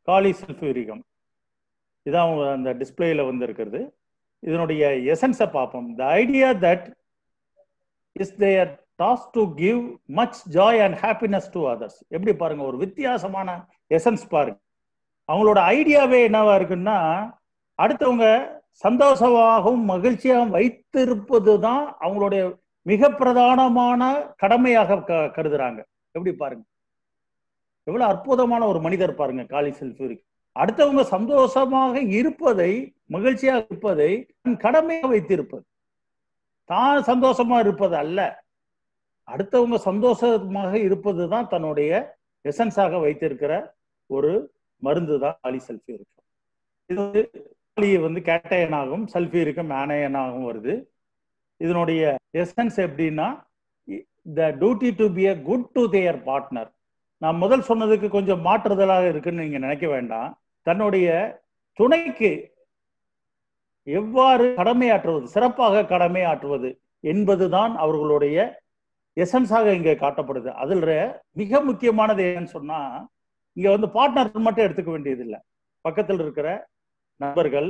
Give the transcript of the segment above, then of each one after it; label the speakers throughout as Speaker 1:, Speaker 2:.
Speaker 1: காலி சல்ஃபியூரிகம் இதான் அவங்க அந்த டிஸ்பிளேல வந்து இருக்கிறது இதனுடைய எசன்ஸை பார்ப்போம் the idea that is their task to give much joy and happiness to others எப்படி பாருங்க ஒரு வித்தியாசமான எசன்ஸ் பாருங்க அவங்களோட ஐடியாவே என்னவா இருக்குன்னா அடுத்தவங்க சந்தோஷமாகவும் மகிழ்ச்சியாகவும் வைத்திருப்பது தான் அவங்களுடைய மிக பிரதானமான கடமையாக க- கருதுறாங்க எப்படி பாருங்க எவ்வளவு அற்புதமான ஒரு மனிதர் பாருங்க காலி செல்ஃபூரி அடுத்தவங்க சந்தோஷமாக இருப்பதை மகிழ்ச்சியாக இருப்பதை தன் கடமையாக வைத்திருப்பது தான் சந்தோஷமா இருப்பது அல்ல அடுத்தவங்க சந்தோஷமாக இருப்பது தான் தன்னுடைய எசன்ஸாக வைத்திருக்கிற ஒரு மருந்து தான் காலி சல்ஃபியூரிக்கம் இது வந்து காலி வந்து கேட்டையனாகவும் சல்ஃபியூரிக்கம் ஆனையனாகவும் வருது இதனுடைய எசன்ஸ் எப்படின்னா the duty to be a good to their partner நான் முதல் சொன்னதுக்கு கொஞ்சம் மாற்றுதலாக இருக்குன்னு நீங்க நினைக்க வேண்டாம் தன்னுடைய துணைக்கு எவ்வாறு கடமையாற்றுவது சிறப்பாக கடமையாற்றுவது என்பதுதான் அவர்களுடைய எசன்ஸாக இங்கே காட்டப்படுது அதுல மிக முக்கியமானது என்னன்னு சொன்னா இங்க வந்து பார்ட்னர் மட்டும் எடுத்துக்க வேண்டியது இல்லை பக்கத்தில் இருக்கிற நண்பர்கள்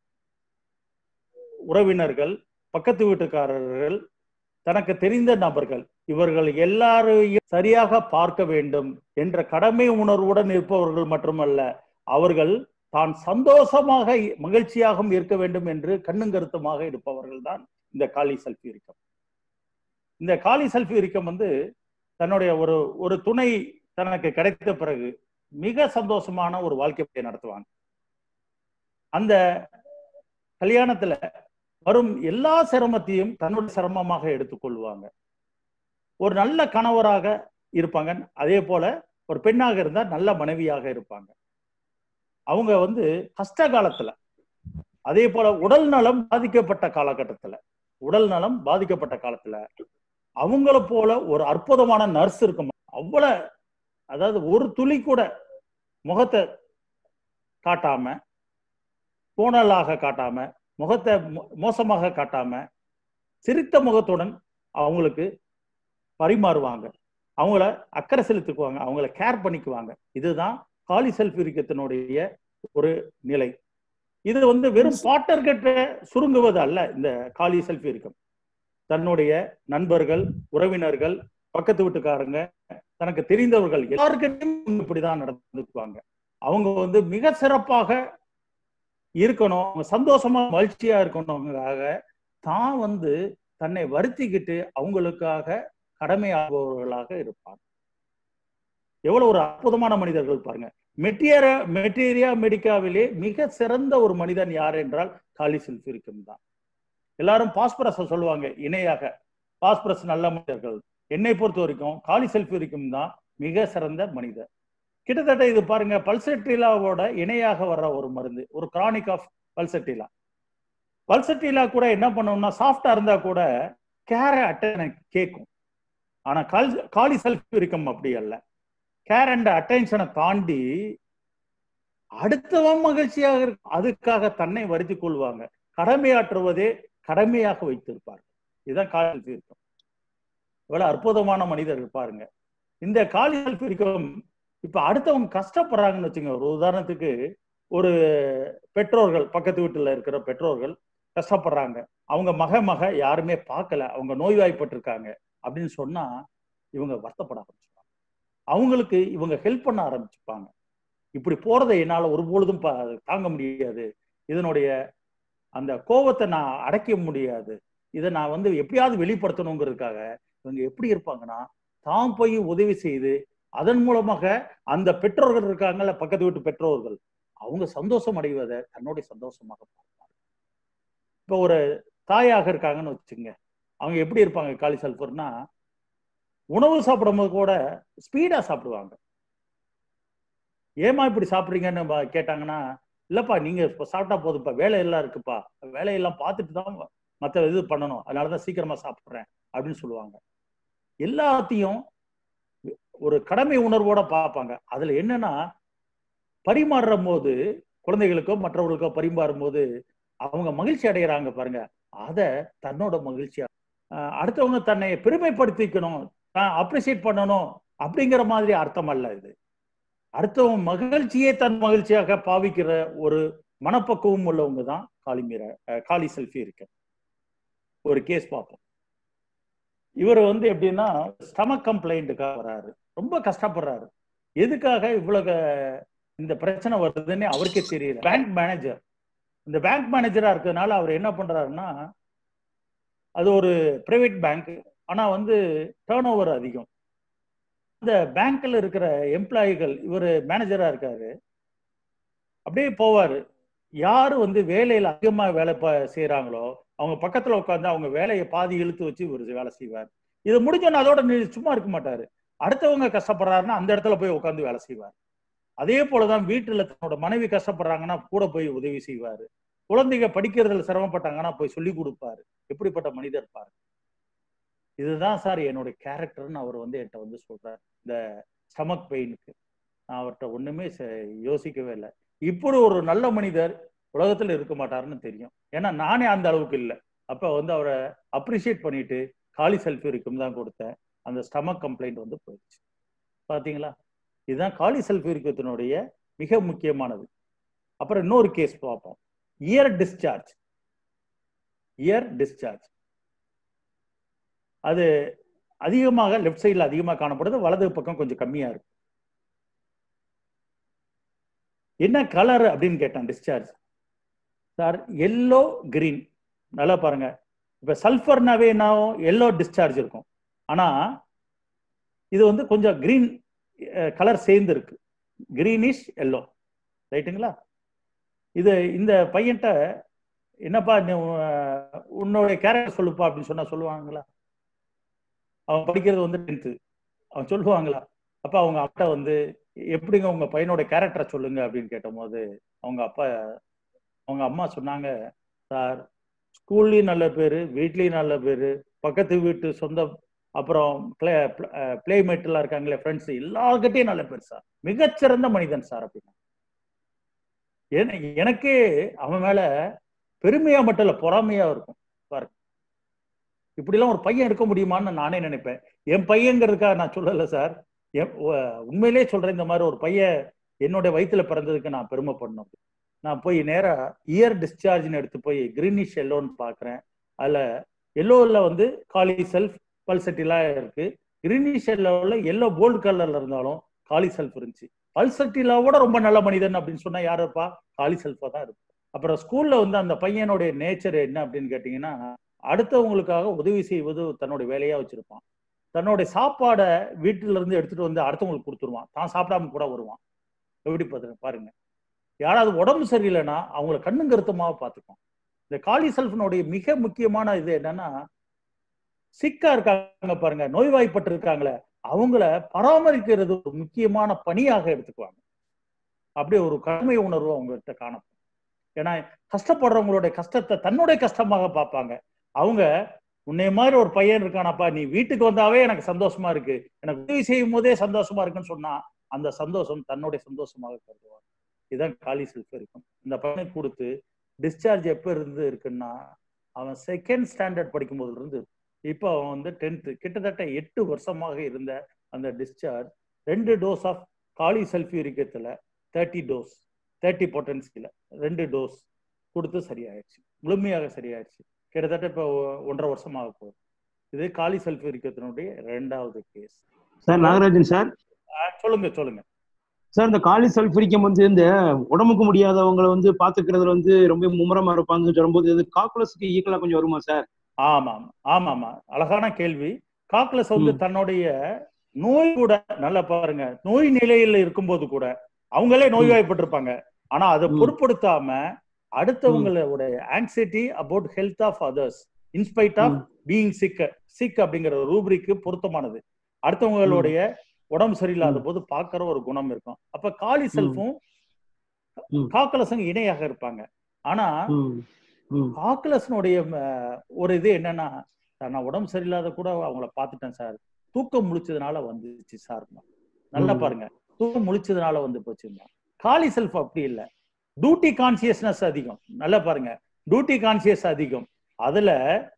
Speaker 1: உறவினர்கள் பக்கத்து வீட்டுக்காரர்கள் தனக்கு தெரிந்த நபர்கள் இவர்கள் எல்லாரையும் சரியாக பார்க்க வேண்டும் என்ற கடமை உணர்வுடன் இருப்பவர்கள் மட்டுமல்ல அவர்கள் தான் சந்தோஷமாக மகிழ்ச்சியாகவும் இருக்க வேண்டும் என்று கண்ணும் கருத்துமாக இருப்பவர்கள் தான் இந்த காலி சல்ஃபியூரிக்கம் இந்த காலி சல்ஃபியூரிக்கம் வந்து தன்னுடைய ஒரு ஒரு துணை தனக்கு கிடைத்த பிறகு மிக சந்தோஷமான ஒரு வாழ்க்கையை நடத்துவாங்க அந்த கல்யாணத்துல வரும் எல்லா சிரமத்தையும் தன்னுடைய சிரமமாக எடுத்துக்கொள்வாங்க ஒரு நல்ல கணவராக இருப்பாங்க அதே போல ஒரு பெண்ணாக இருந்தா நல்ல மனைவியாக இருப்பாங்க அவங்க வந்து கஷ்ட காலத்துல அதே போல உடல் நலம் பாதிக்கப்பட்ட காலகட்டத்துல உடல் நலம் பாதிக்கப்பட்ட காலத்துல அவங்கள போல ஒரு அற்புதமான நர்ஸ் இருக்கும் அவ்வளவு அதாவது ஒரு துளி கூட முகத்தை காட்டாம கோணலாக காட்டாம முகத்தை மோ- மோசமாக காட்டாம சிரித்த முகத்துடன் அவங்களுக்கு பரிமாறுவாங்க அவங்கள அக்கறை செலுத்திக்குவாங்க அவங்கள கேர் பண்ணிக்குவாங்க இதுதான் காலி செல்ஃபிரிக்கத்தினுடைய ஒரு நிலை இது வந்து வெறும் பாட்டர்கிட்ட சுருங்குவது அல்ல இந்த காலி செல்ஃபிரிக்கம் தன்னுடைய நண்பர்கள் உறவினர்கள் பக்கத்து வீட்டுக்காரங்க தனக்கு தெரிந்தவர்கள் எல்லாருக்கிட்டையும் இப்படிதான் நடந்துக்குவாங்க அவங்க வந்து மிக சிறப்பாக இருக்கணும் அவங்க சந்தோஷமா மகிழ்ச்சியா இருக்கணுங்காக தான் வந்து தன்னை வருத்திக்கிட்டு அவங்களுக்காக கடமையாகுபவர்களாக இருப்பாங்க எவ்வளவு ஒரு அற்புதமான மனிதர்கள் பாருங்க மெட்டீரியா மெட்டீரியா மெடிக்காவிலே மிக சிறந்த ஒரு மனிதன் யார் என்றால் காலி செல்ஃபிரிக்கம் தான் எல்லாரும் பாஸ்பரஸ் சொல்லுவாங்க இணையாக பாஸ்பரஸ் நல்ல மனிதர்கள் என்னை பொறுத்த வரைக்கும் காலி செல்ஃபிரிக்கம் தான் மிக சிறந்த மனிதர் கிட்டத்தட்ட இது பாருங்க பல்செட்டிலாவோட இணையாக வர்ற ஒரு மருந்து ஒரு கிரானிக் ஆஃப் பல்செட்டிலா பல்செட்டிலா கூட என்ன பண்ணோம்னா சாஃப்டா இருந்தா கூட கேர அட்டனை கேட்கும் ஆனா கால் காலி செல்ஃபிரிக்கம் அப்படி அல்ல கேர் அண்ட் அட்டென்ஷனை தாண்டி அடுத்தவன் மகிழ்ச்சியாக இருக்கும் அதுக்காக தன்னை வருத்திக் கொள்வாங்க கடமையாற்றுவதே கடமையாக வைத்திருப்பார்கள் இதுதான் காலி செல்ஃபிரிக்கம் இவ்வளவு அற்புதமான மனிதர் பாருங்க இந்த காலி செல்ஃபிரிக்கம் இப்ப அடுத்தவங்க கஷ்டப்படுறாங்கன்னு வச்சுங்க ஒரு உதாரணத்துக்கு ஒரு பெற்றோர்கள் பக்கத்து வீட்டுல இருக்கிற பெற்றோர்கள் கஷ்டப்படுறாங்க அவங்க மக மக யாருமே பார்க்கல அவங்க நோய்வாய்ப்பட்டிருக்காங்க அப்படின்னு சொன்னா இவங்க வருத்தப்பட ஆரம்பிச்சுப்பாங்க அவங்களுக்கு இவங்க ஹெல்ப் பண்ண ஆரம்பிச்சுப்பாங்க இப்படி போறதை என்னால ஒரு பொழுதும் பா- தாங்க முடியாது இதனுடைய அந்த கோபத்தை நான் அடைக்க முடியாது இதை நான் வந்து எப்படியாவது வெளிப்படுத்தணுங்கிறதுக்காக இவங்க எப்படி இருப்பாங்கன்னா தான் போய் உதவி செய்து அதன் மூலமாக அந்த பெற்றோர்கள் இருக்காங்கல்ல பக்கத்து வீட்டு பெற்றோர்கள் அவங்க சந்தோஷம் அடைவதை தன்னுடைய சந்தோஷமாக பார்ப்பாங்க இப்போ ஒரு தாயாக இருக்காங்கன்னு வச்சுங்க அவங்க எப்படி இருப்பாங்க காலி சல்ஃபர்னா உணவு சாப்பிடும்போது கூட ஸ்பீடா சாப்பிடுவாங்க ஏமா இப்படி சாப்பிடுறீங்கன்னு ப- கேட்டாங்கன்னா இல்லப்பா நீங்க இப்ப சாப்பிட்டா போதும்ப்பா வேலையெல்லாம் இருக்குப்பா வேலையெல்லாம் பார்த்துட்டு தான் மற்ற இது பண்ணணும் அதனாலதான் சீக்கிரமா சாப்பிட்றேன் அப்படின்னு சொல்லுவாங்க எல்லாத்தையும் ஒரு கடமை உணர்வோட பார்ப்பாங்க அதுல என்னன்னா பரிமாறுற போது குழந்தைகளுக்கோ மற்றவர்களுக்கோ பரிமாறும் போது அவங்க மகிழ்ச்சி அடைகிறாங்க பாருங்க அத தன்னோட மகிழ்ச்சியா அஹ் அடுத்தவங்க தன்னை பெருமைப்படுத்திக்கணும் அப்ரிசியேட் பண்ணணும் அப்படிங்கிற மாதிரி அர்த்தம் அல்ல இது அடுத்தவன் மகிழ்ச்சியே தன் மகிழ்ச்சியாக பாவிக்கிற ஒரு மனப்பக்குவம் உள்ளவங்க தான் காளிமீர அஹ், காளி செல்ஃபி இருக்கு ஒரு கேஸ் பார்ப்போம் இவர் வந்து எப்படின்னா ஸ்டமக் கம்ப்ளைண்ட்டுக்காக வராரு ரொம்ப கஷ்டப்படுறாரு எதுக்காக இவ்வளவு இந்த பிரச்சனை வருதுன்னு அவருக்கே தெரியல பேங்க் மேனேஜர் இந்த பேங்க் மேனேஜரா இருக்கிறதுனால அவர் என்ன பண்றாருன்னா அது ஒரு பிரைவேட் பேங்க் ஆனா வந்து டேர்ன் ஓவர் அதிகம் இந்த பேங்க்ல இருக்கிற எம்ப்ளாயிகள் இவர் மேனேஜரா இருக்காரு அப்படியே போவாரு யாரு வந்து வேலையில அதிகமா வேலை ப- செய்யறாங்களோ அவங்க பக்கத்துல உட்காந்து அவங்க வேலையை பாதி இழுத்து வச்சு இவர் வேலை செய்வார் இது முடிஞ்சோன்னு அதோட நி- சும்மா இருக்க மாட்டாரு அடுத்தவங்க கஷ்டப்படுறாருன்னா அந்த இடத்துல போய் உட்காந்து வேலை செய்வார் அதே போலதான் வீட்டுல தன்னோட மனைவி கஷ்டப்படுறாங்கன்னா கூட போய் உதவி செய்வாரு குழந்தைங்க படிக்கிறதுல சிரமப்பட்டாங்கன்னா போய் சொல்லி கொடுப்பாரு எப்படிப்பட்ட மனிதர் பாரு இதுதான் சார் என்னோட கேரக்டர்னு அவர் வந்து என்கிட்ட வந்து சொல்றாரு இந்த ஸ்டமக் பெயினுக்கு நான் அவர்கிட்ட ஒண்ணுமே ச- யோசிக்கவே இல்லை இப்படி ஒரு நல்ல மனிதர் உலகத்துல இருக்க மாட்டாருன்னு தெரியும் ஏன்னா நானே அந்த அளவுக்கு இல்லை அப்ப வந்து அவரை அப்ரிஷியேட் பண்ணிட்டு காலி சல்ஃபியூரிக்கும் தான் கொடுத்தேன் அந்த ஸ்டமக் கம்ப்ளைண்ட் வந்து போயிடுச்சு பாத்தீங்களா இதுதான் காலி சல்ஃபியூரிக்கத்தினுடைய மிக முக்கியமானது அப்புறம் இன்னொரு கேஸ் பார்ப்போம் இயர் டிஸ்சார்ஜ் இயர் டிஸ்சார்ஜ் அது அதிகமாக லெஃப்ட் சைடில் அதிகமாக காணப்படுது வலது பக்கம் கொஞ்சம் கம்மியா இருக்கு என்ன கலர் அப்படின்னு கேட்டான் டிஸ்சார்ஜ் சார் எல்லோ கிரீன் நல்லா பாருங்க இப்ப சல்ஃபர்னாவே என்ன எல்லோ டிஸ்சார்ஜ் இருக்கும் ஆனா இது வந்து கொஞ்சம் கிரீன் கலர் சேர்ந்து இருக்கு கிரீனிஷ் எல்லோ ரைட்டுங்களா இது இந்த பையன்ட்ட என்னப்பா நீ, அஹ், உன்னோட கேரக்டர் சொல்லுப்பா அப்படின்னு சொன்னா சொல்லுவாங்களா அவன் படிக்கிறது வந்து டென்த்து அவன் சொல்லுவாங்களா அப்ப அவங்க அப்பா வந்து எப்படிங்க உங்க பையனோட கேரக்டரை சொல்லுங்க அப்படின்னு கேட்டபோது அவங்க அப்பா அவங்க அம்மா சொன்னாங்க சார் ஸ்கூல்லையும் நல்ல பேரு வீட்லயும் நல்ல பேரு பக்கத்து வீட்டு சொந்த அப்புறம் பிளே பிளேமேட் எல்லாம் இருக்காங்களே ஃப்ரெண்ட்ஸ் எல்லார்கிட்டையும் நல்ல பேர் சார் மிகச்சிறந்த மனிதன் சார் அப்படின்னா ஏன்னா எனக்கே அவன் மேல பெருமையா மட்டும் இல்ல பொறாமையா இருக்கும் பாருங்க இப்படிலாம் ஒரு பையன் இருக்க முடியுமான்னு நானே நினைப்பேன் என் பையங்கிறதுக்காக நான் சொல்லல சார் என் உ- உண்மையிலேயே சொல்றேன் இந்த மாதிரி ஒரு பையன் என்னோட வயித்துல பிறந்ததுக்கு நான் பெருமைப்படணும் நான் போய் நேரா இயர் டிஸ்சார்ஜ்னு எடுத்து போய் கிரீனிஷ் எல்லோன்னு பாக்குறேன் அதுல எல்லோவில் வந்து காலி செல்ஃப் பல்சட்டிலாம் இருக்கு கிரீனிஷ் எல்லோவில் எல்லோ கோல்டு கலர்ல இருந்தாலும் காலி செல்ஃப் இருந்துச்சு பல்சட்டிலாவோட ரொம்ப நல்ல மனிதன் அப்படின்னு சொன்னா யாருப்பா காலி செல்ஃபா தான் இருக்கு அப்புறம் ஸ்கூல்ல வந்து அந்த பையனுடைய நேச்சர் என்ன அப்படின்னு கேட்டீங்கன்னா அடுத்தவங்களுக்காக உதவி செய்வது தன்னுடைய வேலையா வச்சிருப்பான் தன்னுடைய சாப்பாடை வீட்டுல இருந்து எடுத்துட்டு வந்து அடுத்தவங்களுக்கு கொடுத்துருவான் தான் சாப்பிடாம கூட வருவான் எப்படி பாருங்க பாருங்க யாராவது உடம்பு சரியில்லைன்னா அவங்கள கண்ணும் கருத்துமாக பார்த்துக்கும் இந்த காலி செல்ஃபனுடைய மிக முக்கியமான இது என்னன்னா சிக்கா இருக்காங்க பாருங்க நோய்வாய்ப்பட்டு இருக்காங்களே அவங்கள பராமரிக்கிறது ஒரு முக்கியமான பணியாக எடுத்துக்குவாங்க அப்படியே ஒரு கடமை உணர்வு அவங்ககிட்ட காணப்படும் ஏன்னா கஷ்டப்படுறவங்களுடைய கஷ்டத்தை தன்னுடைய கஷ்டமாக பார்ப்பாங்க அவங்க உன்னை மாதிரி ஒரு பையன் இருக்கானப்பா நீ வீட்டுக்கு வந்தாவே எனக்கு சந்தோஷமா இருக்கு எனக்கு உதவி செய்யும் போதே சந்தோஷமா இருக்குன்னு சொன்னா அந்த சந்தோஷம் தன்னுடைய சந்தோஷமாக கருதுவாங்க இதுதான் காலி செல்ஃப் இருக்கும் இந்த பையனுக்கு கொடுத்து டிஸ்சார்ஜ் எப்போ இருந்து இருக்குன்னா அவன் செகண்ட் ஸ்டாண்டர்ட் படிக்கும் போதுல இருந்து இருக்கு. இப்போ அவன் வந்து டென்த்து கிட்டத்தட்ட எட்டு வருஷமாக இருந்த அந்த டிஸ்சார்ஜ் ரெண்டு டோஸ் ஆஃப் காலி சல்ஃபியூரிக்கத்தில் தேர்ட்டி டோஸ் தேர்ட்டி பொட்டன்சியில் ரெண்டு டோஸ் கொடுத்து சரியாயிடுச்சு முழுமையாக சரியாயிடுச்சு கிட்டத்தட்ட இப்போ ஒன்றரை வருஷமாக போகுது இது காலி சல்ஃபியூரிக்கத்தினுடைய ரெண்டாவது கேஸ்
Speaker 2: சார் நாகராஜன் சார்
Speaker 1: சொல்லுங்க சொல்லுங்க
Speaker 2: சார் இந்த காலி சல்ஃபரிக்கம் வந்து இந்த உடம்புக்கு முடியாதவங்களை வந்து பாத்துக்கிறதுல வந்து ரொம்ப மும்முரமா இருப்பாங்கன்னு சொல்லும்போது இது காக்குலஸ்க்கு ஈக்குவலா கொஞ்சம் வருமா சார்
Speaker 1: ஆமாம் ஆமாமா அழகான கேள்வி காக்லஸ் வந்து
Speaker 2: ம்.
Speaker 1: தன்னுடைய நோய் கூட நல்லா பாருங்க நோய் நிலையில இருக்கும்போது கூட அவங்களே நோய்வாய்ப்பட்டிருப்பாங்க ஆனா அதை
Speaker 2: ம்.
Speaker 1: பொருட்படுத்தாம அடுத்தவங்களோட anxiety about health of others in spite of
Speaker 2: ம்.
Speaker 1: பீயிங் சிக் சிக் அப்படிங்கிற ரூப்ரிக்கு பொருத்தமானது அடுத்தவங்களுடைய உடம்பு சரியில்லாத போது பார்க்கிற ஒரு குணம் இருக்கும் அப்ப காலி செல்ஃபும்
Speaker 2: ம்.
Speaker 1: காக்கலசும் இணையாக இருப்பாங்க ஆனா
Speaker 2: ம். ம்.
Speaker 1: காக்கலஸ்னுடைய ஒரு இது என்னன்னா சார் நான் உடம்பு சரியில்லாத கூட அவங்கள பார்த்துட்டேன் சார் தூக்கம் முழிச்சதுனால வந்துச்சு சார் நல்லா
Speaker 2: ம்.
Speaker 1: பாருங்க தூக்கம் முழிச்சதுனால வந்து போச்சுங்க காலி செல்ஃப் அப்படி இல்லை டியூட்டி கான்சியஸ்னஸ் அதிகம் நல்லா பாருங்க டியூட்டி கான்சியஸ் அதிகம் அதுல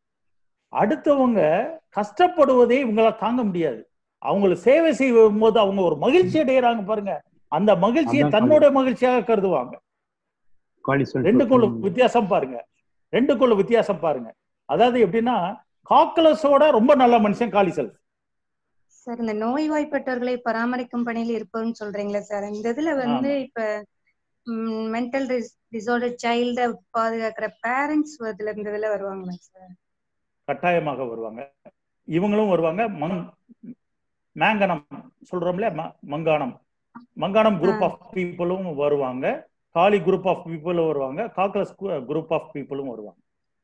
Speaker 1: அடுத்தவங்க கஷ்டப்படுவதே இவங்களால தாங்க முடியாது அவங்கள சேவை செய்யும் போது அவங்க ஒரு மகிழ்ச்சி அடைகிறாங்க பாருங்க அந்த மகிழ்ச்சியை
Speaker 2: அதான்
Speaker 1: தன்னோட மகிழ்ச்சியாக கருதுவாங்க
Speaker 2: காலி sulfur.
Speaker 1: ரெண்டுக்குள்ள
Speaker 2: ம்.
Speaker 1: வித்தியாசம் பாருங்க ரெண்டுக்குள்ள வித்தியாசம் பாருங்க அதாவது எப்படின்னா காக்கலஸோட ரொம்ப நல்ல மனுஷன் காலி செல்ஃப்
Speaker 3: சார் இந்த நோய்வாய்ப்பட்டவர்களை பராமரிக்கும் பணியில் இருப்பவர்னு சொல்றீங்களா சார் இந்த இதுல வந்து இப்ப மென்டல் டிசார்டர் சைல்ட பாதுகாக்கிற பேரண்ட்ஸ் அதுல இந்த இதுல வருவாங்களா சார்
Speaker 1: கட்டாயமாக வருவாங்க இவங்களும் வருவாங்க மங் மேங்கனம் சொல்றோம் இல்லையா ம- மங்கானம் மங்கானம் குரூப் ஆஃப் பீப்புளும் வருவாங்க காலி குரூப் ஆஃப் பீப்புளும் வருவாங்க காக்கலஸ் குரூப் ஆஃப் பீப்புளும் வருவாங்க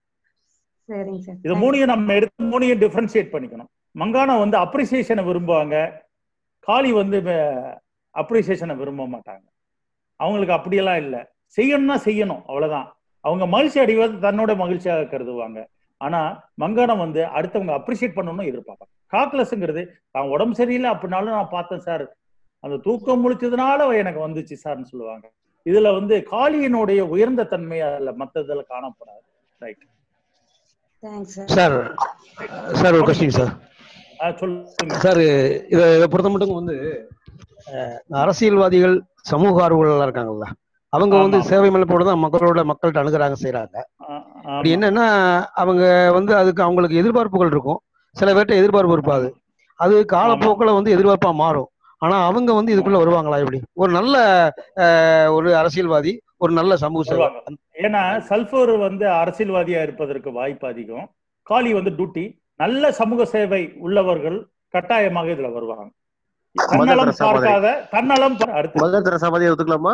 Speaker 3: சரிங்க சார்
Speaker 1: இது மூணையும் நம்ம எடுத்து மூணையும் டிஃபரன்ஷியேட் பண்ணிக்கணும் மங்கானம் வந்து அப்ரிசியேஷனை விரும்புவாங்க காளி வந்து அப்ரிசியேஷனை விரும்ப மாட்டாங்க அவங்களுக்கு அப்படியெல்லாம் இல்லை செய்யணும்னா செய்யணும் அவ்வளவுதான் அவங்க மகிழ்ச்சி அடைவது தன்னோட மகிழ்ச்சியாக கருதுவாங்க ஆனா மங்கானம் வந்து அடுத்தவங்க அப்ரிசியேட் பண்ணணும்னு எதிர்பார்ப்பாங்க காக்லஸ்ங்கிறது தான் உடம்பு சரியில்லை அப்படின்னாலும் நான் பார்த்தேன் சார் அந்த தூக்கம் முழிச்சதுனால எனக்கு வந்துச்சு சார்னு சொல்லுவாங்க இதுல வந்து காளியினுடைய உயர்ந்த தன்மை அதுல மத்ததுல காணப்படாது right
Speaker 3: thanks sir
Speaker 4: sir sir ஒரு கொஸ்டின் சார்
Speaker 1: சொல்லுங்க
Speaker 4: சார் இதை இதை பொறுத்த மட்டும் வந்து அஹ், அரசியல்வாதிகள் சமூக ஆர்வலர்களா இருக்காங்கல்ல அவங்க வந்து
Speaker 1: ஆமா.
Speaker 4: சேவை மலைப்போட தான் மக்களோட மக்கள்கிட்ட அணுகுறாங்க செய்றாங்க
Speaker 1: ஆ,
Speaker 4: அப்படி
Speaker 1: ஆமா.
Speaker 4: என்னன்னா அவங்க வந்து அதுக்கு அவங்களுக்கு எதிர்பார்ப்புகள் இருக்கும் சில பேர்ட்ட எதிர்பார்ப்பு இருப்பாது அது காலப்போக்கில் வந்து எதிர்பார்ப்பா மாறும் ஆனா அவங்க வந்து இதுக்குள்ள வருவாங்களா எப்படி ஒரு நல்ல அஹ், ஒரு அரசியல்வாதி ஒரு நல்ல சமூக சேவை
Speaker 1: வருவாங்க. ஏன்னா சல்பர் வந்து அரசியல்வாதியா இருப்பதற்கு வாய்ப்பு அதிகம் காளி வந்து டியூட்டி நல்ல சமூக சேவை உள்ளவர்கள் கட்டாயமாக இதுல வருவாங்க தன்னலம்
Speaker 5: தெரசா மாதிரி.
Speaker 1: பார்க்காத தன்னலம் பா- அடுத்து
Speaker 5: மதர் தெரசா மாதிரி ஒத்துக்கலாமா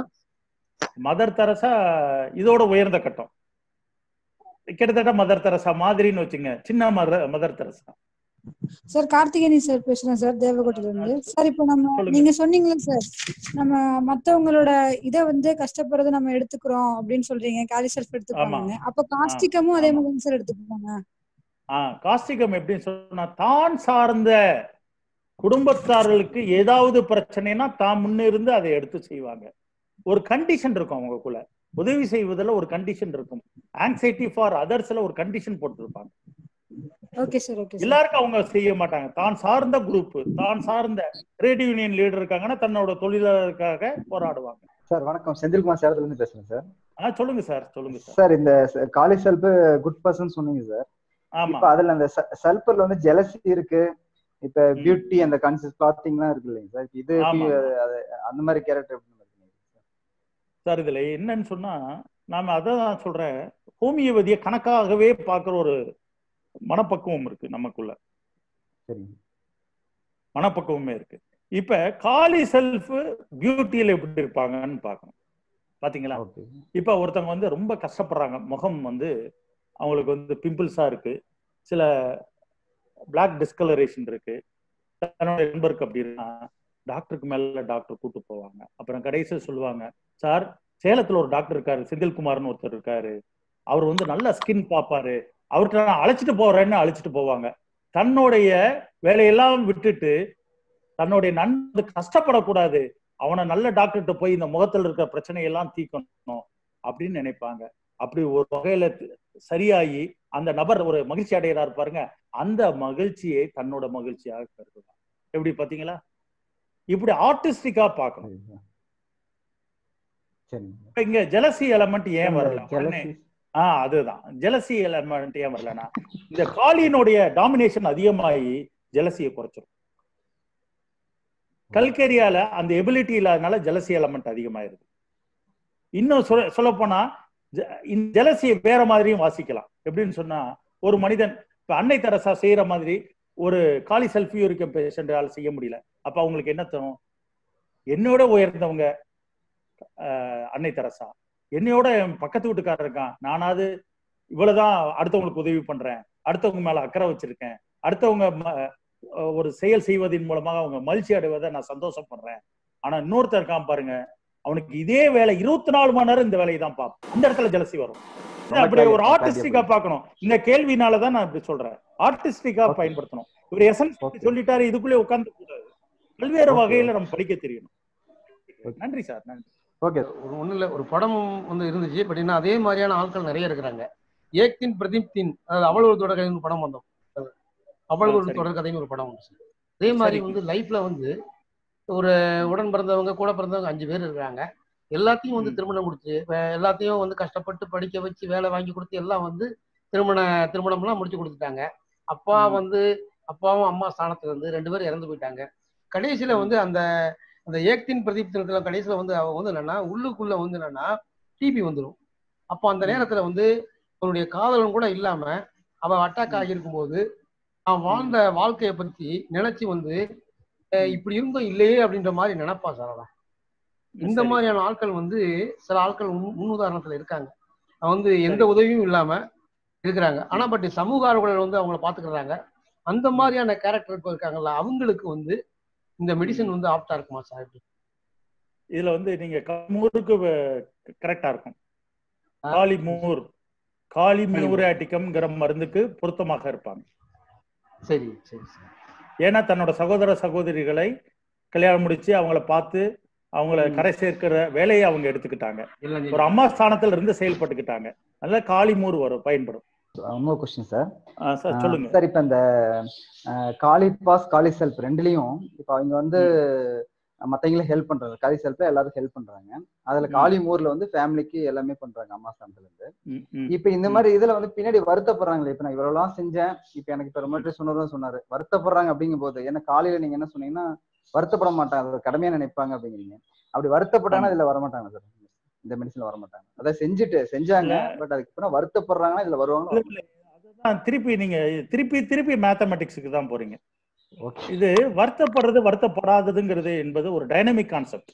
Speaker 1: மதர் தெரசா இதோட உயர்ந்த கட்டம் கிட்டத்தட்ட மதர் தெரசா மாதிரின்னு வச்சுங்க சின்ன mother mother Teresa
Speaker 6: sir Karthikeyani sir பேசுறேன் சார் தேவகோட்டையில இருந்து சார் இப்போ நம்ம
Speaker 1: சொல்லுங்க.
Speaker 6: நீங்க சொன்னீங்களா சார் நம்ம மத்தவங்களோட இத வந்து கஷ்டப்படுறத நம்ம எடுத்துக்கிறோம் அப்படின்னு சொல்றீங்க காலி செல்ஃப் எடுத்துப்பாங்க அப்ப காஸ்டிகமும் அதே மாதிரி சார் எடுத்துப்பாங்க
Speaker 1: ஆஹ் காஸ்டிகம் எப்படின்னு சொன்னா தான் சார்ந்த குடும்பத்தார்களுக்கு ஏதாவது பிரச்சனைனா தான் முன்னிருந்து அதை எடுத்து செய்வாங்க ஒரு கண்டிஷன் இருக்கும் அவங்களுக்குள்ள உதவி செய்வதில் ஒரு கண்டிஷன் இருக்கும் ஆங்ஸைட்டி ஃபார் அதர்ஸ்ல ஒரு கண்டிஷன் போட்டிருப்பாங்க
Speaker 6: ஓகே சார் ஓகே சார்
Speaker 1: எல்லாருக்கும் அவங்க செய்ய மாட்டாங்க தான் சார்ந்த குரூப் தான் சார்ந்த ட்ரேட் யூனியன் லீடர் இருக்காங்கன்னா தன்னோட தொழிலாளருக்காக போராடுவாங்க
Speaker 7: சார் வணக்கம் செந்தில்குமார் சேலத்துல இருந்து பேசுறேன் சார்
Speaker 1: ஆ சொல்லுங்க சார் சொல்லுங்க சார்
Speaker 7: சார் இந்த காலேஜ் செல்ஃப் குட் பர்சன் சொன்னீங்க சார்
Speaker 1: ஆமா
Speaker 7: இப்ப அதுல அந்த செல்ஃபர்ல வந்து ஜெலசி இருக்கு இப்ப
Speaker 1: ம்.
Speaker 7: பியூட்டி அந்த கன்சிஸ் கிளாத்திங்லாம் இருக்கு இல்லைங்க சார் இது எப்படி
Speaker 1: ஆமா.
Speaker 7: அது- அது- அந்த மாதிரி கேரக்டர் எப்படி இருக்கு
Speaker 1: சார் இதுல என்னன்னு சொன்னா நாம அதான் சொல்றேன் ஹோமியோபதியை கணக்காகவே பார்க்குற ஒரு மனப்பக்குவம் இருக்கு நமக்குள்ள
Speaker 7: சரிங்க
Speaker 1: மனப்பக்குவமே இருக்கு இப்ப காலி செல்ஃப் பியூட்டியில எப்படி இருப்பாங்கன்னு பார்க்கணும் பாத்தீங்களா
Speaker 7: ஓகே
Speaker 1: இப்ப ஒருத்தவங்க வந்து ரொம்ப கஷ்டப்படுறாங்க முகம் வந்து அவங்களுக்கு வந்து பிம்பிள்ஸா இருக்கு சில பிளாக் டிஸ்கலரேஷன் இருக்கு தன்னோட நண்பருக்கு அப்படின்னா டாக்டருக்கு மேல டாக்டர் கூட்டு போவாங்க அப்புறம் கடைசியில் சொல்லுவாங்க சார் சேலத்துல ஒரு டாக்டர் இருக்காரு செந்தில்குமார்னு ஒருத்தர் இருக்காரு அவர் வந்து நல்ல ஸ்கின் பார்ப்பாரு அவர்கிட்ட நான் அழைச்சிட்டு போறேன்னு அழைச்சிட்டு போவாங்க தன்னுடைய வேலையெல்லாம் விட்டுட்டு தன்னுடைய நண்பன் கஷ்டப்படக்கூடாது அவனை நல்ல டாக்டர்கிட்ட போய் இந்த முகத்துல இருக்கிற பிரச்சனையெல்லாம் தீக்கணும் அப்படின்னு நினைப்பாங்க அப்படி ஒரு வகையில தி- சரியாகி அந்த நபர் ஒரு மகிழ்ச்சி அடைகிறார் பாருங்க அந்த மகிழ்ச்சியை தன்னோட மகிழ்ச்சியாக கருதுவாங்க எப்படி பாத்தீங்களா இப்படி ஆர்டிஸ்டிக்கா பார்க்கணும்
Speaker 7: சரிங்க சார். சரிங்க
Speaker 1: இப்ப இங்க ஜெலசி எலமெண்ட் ஏன் வரல உடனே
Speaker 7: ஜெலசி
Speaker 1: ஆஹ் அதுதான் ஜெலசி எலமெண்ட் ஏன் வரலனா இந்த காலினுடைய டாமினேஷன் அதிகமாகி ஜெலசியை குறைச்சிரும் கல்கேரியால அந்த எபிலிட்டி இல்லாதனால ஜெலசி எலமெண்ட் அதிகமாயிருது இன்னும் சொல்ல சொல்ல போனா இந்த ஜெலசியை வேற மாதிரியும் வாசிக்கலாம் எப்படின்னு சொன்னா ஒரு மனிதன் இப்ப அன்னை தெரசா செய்யற மாதிரி ஒரு காலி செல்ஃபி இருக்க பேஷண்டால செய்ய முடியல அப்ப அவங்களுக்கு என்ன தரும் என்னோட உயர்ந்தவங்க ஆஹ், அன்னை தெரசா என்னையோட என் பக்கத்து வீட்டுக்காரர் இருக்கான் நானாவது இவ்வளவுதான் அடுத்தவங்களுக்கு உதவி பண்றேன் அடுத்தவங்க மேல அக்கறை வச்சிருக்கேன் அடுத்தவங்க ம- அஹ் ஒரு செயல் செய்வதன் மூலமாக அவங்க மகிழ்ச்சி அடைவதை நான் சந்தோஷப்படுறேன் ஆனா இன்னொருத்தர் இருக்கான் பாருங்க அவனுக்கு இதே வேலை இருபத்தி நாலு மணி நேரம் இந்த வேலையை தான் பார்ப்போம் இந்த இடத்துல ஜலசி வரும் இது அப்படி ஒரு ஆர்டிஸ்டிக்கா பார்க்கணும் இந்த கேள்வினாலதான் நான் இப்படி சொல்றேன் ஆர்டிஸ்டிக்கா
Speaker 7: Okay.
Speaker 1: பயன்படுத்தணும் இவர் எசன்ஸ்
Speaker 7: Okay.
Speaker 1: சொல்லிட்டாரு இதுக்குள்ளே உட்கார்ந்து கூடாது பல்வேறு
Speaker 7: Okay.
Speaker 1: வகையில நம்ம படிக்க தெரியணும்
Speaker 7: Okay.
Speaker 1: நன்றி சார் நன்றி
Speaker 7: ஓகே
Speaker 4: ஒரு ஒண்ணு இல்ல ஒரு படம் வந்து இருந்துச்சு பட் இன்னும் அதே மாதிரியான ஆட்கள் நிறைய இருக்கிறாங்க ஏக்தின் பிரதீப் தின் அதாவது அவள் ஒரு தொடர் கதைன்னு ஒரு படம் வந்தோம் அவள்
Speaker 1: ஆ,
Speaker 4: ஒரு
Speaker 1: சரி.
Speaker 4: தொடர் கதைன்னு ஒரு படம் வந்துச்சு அதே மாதிரி
Speaker 1: சரிங்க.
Speaker 4: வந்து லைஃப்ல வந்து ஒரு உடன் பிறந்தவங்க கூட பிறந்தவங்க அஞ்சு பேர் இருக்கிறாங்க எல்லாத்தையும் வந்து
Speaker 1: ம்.
Speaker 4: திருமணம் முடிச்சு வே- எல்லாத்தையும் வந்து கஷ்டப்பட்டு படிக்க வச்சு வேலை வாங்கி கொடுத்து எல்லாம் வந்து திருமண திருமணம்லாம் முடிச்சு கொடுத்துட்டாங்க அப்பா
Speaker 1: ம்.
Speaker 4: வந்து அப்பாவும் அம்மா ஸ்தானத்துல இருந்து ரெண்டு பேரும் இறந்து போயிட்டாங்க கடைசியில வந்து அந்த அந்த ஏக்தின் பிரதீப்தினத்துல கடைசியில வந்து அவ வந்து என்னன்னா உள்ளுக்குள்ள வந்து என்னன்னா டிபி வந்துடும் அப்போ அந்த
Speaker 1: ம்.
Speaker 4: நேரத்துல வந்து அவனுடைய காதலன் கூட இல்லாம அவ அட்டாக்
Speaker 1: ம்.
Speaker 4: ஆகியிருக்கும் போது அவன் வாழ்ந்த வாழ்க்கையை பத்தி நினைச்சு வந்து அஹ்,
Speaker 1: ம்.
Speaker 4: இப்படி இருந்தும் இல்லையே அப்படின்ற மாதிரி நினைப்பான் சார் அவன் இந்த
Speaker 1: சரி.
Speaker 4: மாதிரியான ஆட்கள் வந்து சில ஆட்கள் முன் முன் உதாரணத்துல இருக்காங்க அவன் வந்து எந்த உதவியும் இல்லாம இருக்கிறாங்க ஆனா பட் சமூக ஆர்வலர்கள் வந்து அவங்கள பாத்துக்கிறாங்க அந்த மாதிரியான கேரக்டர் இருக்காங்கல்ல அவங்களுக்கு வந்து இந்த மெடிசன் வந்து ஆப்டா இருக்குமா சார்
Speaker 1: இதுல வந்து நீங்க மூருக்கு கரெக்டா இருக்கும் காலி மூர் காலி மியூராட்டிக்கம்ங்கிற மருந்துக்கு பொருத்தமாக இருப்பாங்க
Speaker 4: சரி சரி சரி
Speaker 1: ஏன்னா தன்னோட சகோதர சகோதரிகளை கல்யாணம் முடிச்சு அவங்கள பார்த்து அவங்கள
Speaker 4: ம்.
Speaker 1: கரை சேர்க்கிற வேலையை அவங்க எடுத்துக்கிட்டாங்க
Speaker 4: இல்ல
Speaker 1: ஒரு அம்மா ஸ்தானத்துல இருந்து செயல்பட்டுக்கிட்டாங்க அதனால காளி மூர் வரும் பயன்படும்
Speaker 7: இன்னொரு கொஸ்டின் சார்
Speaker 1: ஆ, சார் சொல்லுங்க
Speaker 7: சார் இப்ப இந்த காலி பாஸ் காலி செல்ஃப் ரெண்டுலயும் இப்ப அவங்க வந்து மத்தவங்களும் ஹெல்ப் பண்றாங்க காலி செல்ஃப்ல எல்லாரும் ஹெல்ப் பண்றாங்க அதுல
Speaker 1: ம்.
Speaker 7: காலி மூர்ல வந்து ஃபேமிலிக்கு எல்லாமே பண்றாங்க அம்மா ஸ்தானத்துல இருந்து
Speaker 1: ம், ம்.
Speaker 7: இப்ப இந்த மாதிரி இதுல வந்து பின்னாடி வருத்தப்படுறாங்களே இப்ப நான் இவ்வளவுலாம் செஞ்சேன் இப்ப எனக்கு இப்ப ரொம்ப சொன்னதும் சொன்னாரு வருத்தப்படுறாங்க அப்படிங்கும் போது ஏன்னா காலையில நீங்க என்ன சொன்னீங்கன்னா வருத்தப்பட மாட்டாங்க அது ஒரு கடமையா நினைப்பாங்க அப்படிங்கிறீங்க அப்படி வருத்தப்பட்டாங்கன்னா இதுல வரமாட்டாங்க சார் இந்த மெடிசன்ல வரமாட்டாங்க அதாவது செஞ்சுட்டு செஞ்சாங்க பட் அதுக்கு அப்புறம் வருத்தப்படுறாங்கன்னா இதுல வருவாங்க
Speaker 1: இல்ல, இல்ல, அதுதான் திருப்பி நீங்க திருப்பி திருப்பி மேத்தமெட்டிக்ஸுக்கு தான் போறீங்க
Speaker 7: ஓகே
Speaker 1: இது வருத்தப்படுறது வருத்தப்படாததுங்கிறது என்பது ஒரு டைனமிக் கான்செப்ட்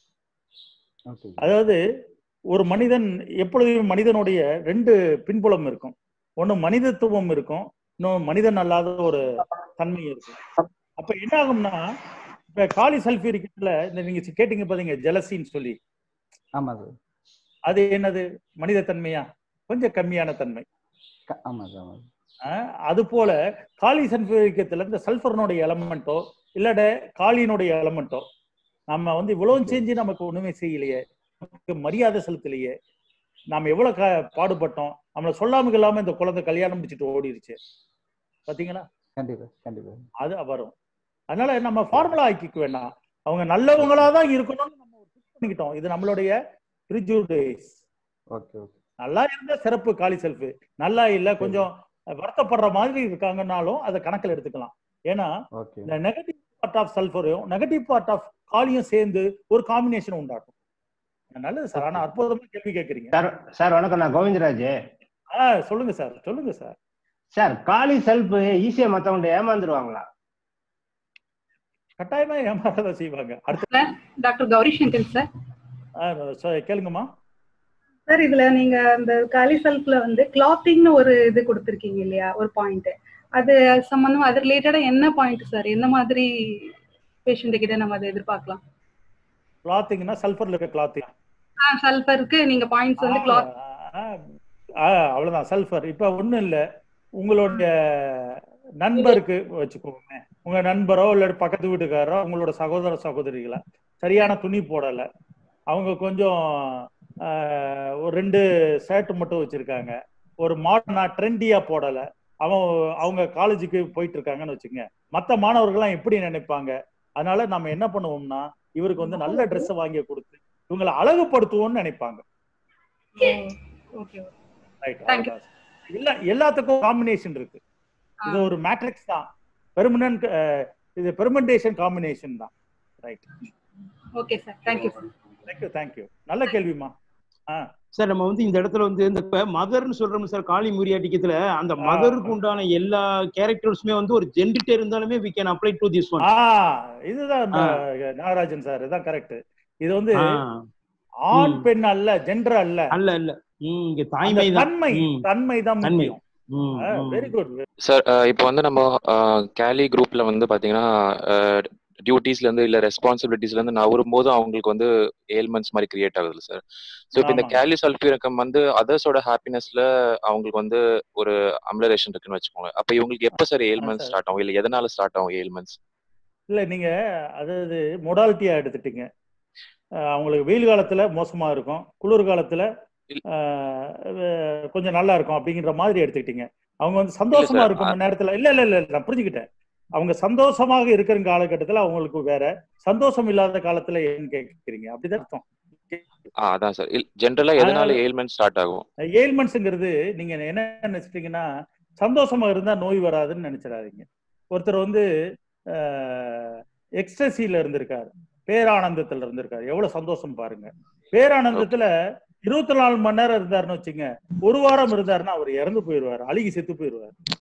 Speaker 7: ஓகே
Speaker 1: அதாவது ஒரு மனிதன் எப்பொழுதும் மனிதனுடைய ரெண்டு பின்புலம் இருக்கும் ஒண்ணு மனிதத்துவம் இருக்கும் இன்னும் மனிதன் அல்லாத ஒரு தன்மை இருக்கும் அப்ப என்ன ஆகும்னா இப்ப காலி சல்ஃபியூரிக்ல இந்த நீங்க கேட்டீங்க பாத்தீங்க ஜலசின்னு சொல்லி
Speaker 7: ஆமா சார்
Speaker 1: அது என்னது மனித தன்மையா கொஞ்சம் கம்மியான தன்மை
Speaker 7: க- ஆமா சார் ஆமா சார்.
Speaker 1: ஆஹ் அது போல காலி சல்ஃபியூரிக்கத்துல இந்த சல்ஃபர்னுடைய எலமெண்ட்டோ இல்லாட காலியினுடைய எலமெண்ட்டோ நம்ம வந்து இவ்வளவு செஞ்சு நமக்கு ஒண்ணுமே செய்யலையே நமக்கு மரியாதை செலுத்தலையே நாம எவ்வளவு க- பாடுபட்டோம் நம்மள சொல்லாம இல்லாம இந்த குழந்தை கல்யாணம் முடிச்சுட்டு ஓடிடுச்சு பாத்தீங்களா
Speaker 7: கண்டிப்பா கண்டிப்பா
Speaker 1: அது வரும் அதனால நம்ம ஃபார்முலா ஆக்கிக்க வேண்டாம் அவங்க நல்லவங்களா தான் இருக்கணும்னு நம்ம ஃபிக்ஸ் பண்ணிக்கிட்டோம் இது நம்மளுடைய ப்ரிஜுடைஸ்
Speaker 7: ஓகே ஓகே
Speaker 1: நல்லா இருந்தா சிறப்பு காலி செல்ஃபு நல்லா இல்ல கொஞ்சம் வருத்தப்படுற மாதிரி இருக்காங்கன்னாலும் அதை கணக்கில் எடுத்துக்கலாம் ஏன்னா
Speaker 7: ஓகே
Speaker 1: இந்த நெகட்டிவ் பார்ட் ஆஃப் சல்ஃபரையும் நெகட்டிவ் பார்ட் ஆஃப் காலியும் சேர்ந்து ஒரு காம்பினேஷன் உண்டாக்கும் நல்லது சார் ஆனா அற்புதமா கேள்வி கேட்குறீங்க
Speaker 5: சார் சார் வணக்கம் நான் கோவிந்தராஜ்
Speaker 1: ஆ சொல்லுங்க சார் சொல்லுங்க சார்
Speaker 5: சார் காலி செல்ஃப் ஈஸியா மத்தவங்க ஏமாந்துருவாங்களா
Speaker 1: கட்டாயமா ஏமாறதான் செய்வாங்க அடுத்து
Speaker 8: டாக்டர் கௌரி சங்கர் சார்
Speaker 1: ஆ, சொ- கேளுங்கம்மா
Speaker 8: சார் இதுல நீங்க அந்த காலிசல்ஃப்ல வந்து கிளாத்திங்னு ஒரு இது கொடுத்துருக்கீங்க இல்லையா ஒரு பாயிண்ட் அது சம்பந்தமா அது ரிலேட்டடா என்ன பாயிண்ட் சார் என்ன மாதிரி பேஷண்ட் கிட்ட நம்ம அதை எதிர்பார்க்கலாம்
Speaker 1: கிளாத்திங்னா சல்ஃபர்ல இருக்க கிளாத்திங்
Speaker 8: சல்ஃபருக்கு நீங்க பாயிண்ட்ஸ் வந்து கிளாத்
Speaker 1: அவ்வளவுதான் சல்ஃபர் இப்ப ஒண்ணும் இல்ல உங்களுடைய நண்பருக்கு வச்சுக்கோங்க உங்க நண்பரோ இல்ல பக்கத்து வீட்டுக்காரரோ உங்களோட சகோதர சகோதரிகளா சரியான துணி போடல அவங்க கொஞ்சம் ஆஹ், ஒரு ரெண்டு ஷர்ட் மட்டும் வச்சிருக்காங்க ஒரு மாடர்னா ட்ரெண்டியா போடல அவன் அவங்க காலேஜுக்கு போயிட்டு இருக்காங்கன்னு வச்சுக்கோங்க மத்த மாணவர்கள்லாம் எப்படி நினைப்பாங்க அதனால நம்ம என்ன பண்ணுவோம்னா இவருக்கு வந்து நல்ல Dress வாங்கி கொடுத்து இவங்களை அழகுபடுத்துவோம்னு நினைப்பாங்க
Speaker 8: ஓகே
Speaker 1: ரைட்
Speaker 8: Thank you.
Speaker 1: இல்ல எல்லாத்துக்கும் காம்பினேஷன் இருக்கு இது ஒரு மேட்ரிக்ஸ் தான் பெர்மனன்ட் இது பெர்மெண்டேஷன் காம்பினேஷன் தான் right
Speaker 8: okay sir thank you sir
Speaker 1: thank you thank you நல்ல கேள்விமா ஆ
Speaker 2: சார் நம்ம வந்து இந்த இடத்துல வந்து இந்த மதர்னு சொல்றோம் சார் காளி முரியாட்டிக்கத்துல அந்த
Speaker 1: ஆ.
Speaker 2: மதருக்கு உண்டான எல்லா கேரக்டர்ஸுமே வந்து ஒரு ஜென்டிட்டே இருந்தாலுமே we can apply to this one
Speaker 1: ஆ இதுதான் இந்த நாகராஜன் சார் இதுதான் கரெக்ட் இது வந்து ஆண்
Speaker 2: ம்.
Speaker 1: பெண் அல்ல ஜெண்டர் அல்ல
Speaker 2: அல்ல இல்ல ம், இங்க
Speaker 1: அந்த
Speaker 2: தாய்மை தான்
Speaker 1: தன்மை
Speaker 2: ம்.
Speaker 1: தன்மை தான்
Speaker 2: தன்மை.
Speaker 1: முக்கியம்
Speaker 2: ம், ம்.
Speaker 1: வெரி குட்
Speaker 9: சார் இப்போ வந்து நம்ம கேலி குரூப்ல வந்து பாத்தீங்கன்னா டியூட்டிஸ்ல இருந்து இல்ல ரெஸ்பான்சிபிலிட்டிஸ்ல இருந்து நவரும் போது அவங்களுக்கு வந்து ஏல்மெண்ட்ஸ் மாதிரி கிரியேட் ஆகுது சார் ஸோ இப்போ இந்த
Speaker 1: ஆமாங்க.
Speaker 9: கேலி சல்ஃபியூரக்கம் வந்து அதர்ஸோட ஹாப்பினஸ்ல அவங்களுக்கு வந்து ஒரு அம்லரேஷன் இருக்குன்னு வச்சுக்கோங்க அப்ப இவங்களுக்கு எப்ப சார் ஏல்மெண்ட்ஸ்
Speaker 1: sir.
Speaker 9: ஸ்டார்ட் ஆகும் இல்ல எதனால ஸ்டார்ட் ஆகும் ஏல்மெண்ட்ஸ்
Speaker 1: இல்ல நீங்க அதாவது மொடாலிட்டியா எடுத்துட்டீங்க அஹ் அவங்களுக்கு வெயில் காலத்துல மோசமா இருக்கும் குளிர் காலத்துல அஹ், அஹ், கொஞ்சம் நல்லா இருக்கும் அப்படிங்கிற மாதிரி எடுத்துக்கிட்டீங்க அவங்க வந்து சந்தோஷமா
Speaker 9: sir,
Speaker 1: இருக்கும்
Speaker 9: அ-
Speaker 1: அந்த நேரத்துல இல்ல இல்ல இல்ல நான் புரிஞ்சுக்கிட்டேன் அவங்க சந்தோஷமாக இருக்கிற காலகட்டத்துல அவங்களுக்கு வேற சந்தோஷம் இல்லாத காலத்துல ஏன்னு கேட்குறீங்க அப்படிதான் அர்த்தம்
Speaker 9: ஆ அதான் சார் ஜென்ரலா எதனால
Speaker 1: அதனால-
Speaker 9: ஏல்மெண்ட் ஸ்டார்ட் ஆகும்
Speaker 1: ஏல்மெண்ட்ஸுங்கிறது நீங்க என்ன நினைச்சிட்டீங்கன்னா சந்தோஷமா இருந்தா நோய் வராதுன்னு நினைச்சிடாதீங்க ஒருத்தர் வந்து எக்ஸ்டசியில இருந்திருக்காரு பேரானந்தத்துல இருந்திருக்காரு எவ்வளவு சந்தோஷம் பாருங்க பேரானந்தத்துல இருபத்தி நாலு மணி நேரம் இருந்தாருன்னு வச்சுங்க ஒரு வாரம் இருந்தாருன்னா அவர் இறந்து போயிடுவாரு அழுகி செத்து போயிடுவாரு